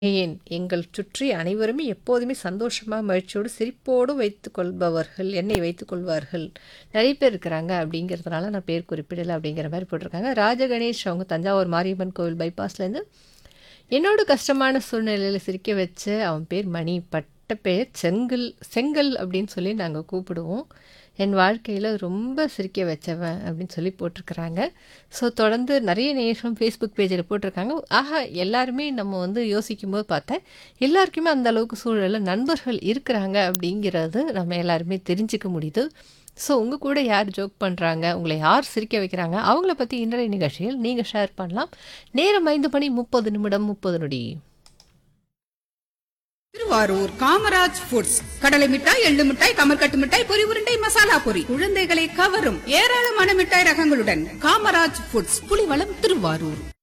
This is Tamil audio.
ஏன் எங்கள் சுற்றி அனைவருமே எப்போதுமே சந்தோஷமா, மகிழ்ச்சியோடு, சிரிப்போடு வைத்துக் கொள்பவர்கள் என்னை வைத்துக் கொள்வார்கள். நெறைய பேர் இருக்கிறாங்க அப்படிங்கிறதுனால நான் பேர் குறிப்பிடல அப்படிங்கிற மாரி போட்டிருக்காங்க. ராஜகணேஷ் அவங்க தஞ்சாவூர் மாரியம்மன் கோவில் பைபாஸ்லேருந்து, என்னோட கஷ்டமான சூழ்நிலையில சிரிக்க வச்ச அவன் பேர் மணி. பட்ட பெயர் செங்கல் செங்கல் அப்படின்னு சொல்லி நாங்க கூப்பிடுவோம். என் வாழ்க்கையில ரொம்ப சிரிக்க வச்சவன் அப்படின்னு சொல்லி போட்டிருக்கிறாங்க. ஸோ தொடர்ந்து நெறைய நேயர்களும் ஃபேஸ்புக் பேஜில போட்டிருக்காங்க. ஆஹா! எல்லாருமே நம்ம வந்து யோசிக்கும்போது பார்த்தேன், எல்லாருக்குமே அந்த அளவுக்கு சூழல்ல நண்பர்கள் இருக்கிறாங்க அப்படிங்கிறது நம்ம எல்லாருமே தெரிஞ்சுக்க முடியுது. ஸோ உங்க கூட யார் ஜோக் பண்றாங்க, உங்கள யார் சிரிக்க வைக்கிறாங்க, அவங்கள பத்தி இன்றைய நிகழ்ச்சியில் நீங்க ஷேர் பண்ணலாம். நேரம் 5 மணி 30 நிமிடம் 30 நொடி. திருவாரூர் காமராஜ் ஃபுட்ஸ் கடலை மிட்டாய் எள்ளு மிட்டாய் கமர்கட்டு மிட்டாய் பொரி உருண்டை மசாலா பொரி குழந்தைகளை கவரும் ஏராளமான மிட்டாய் ரகங்களுடன் காமராஜ் ஃபுட்ஸ் புலிவளம் திருவாரூர்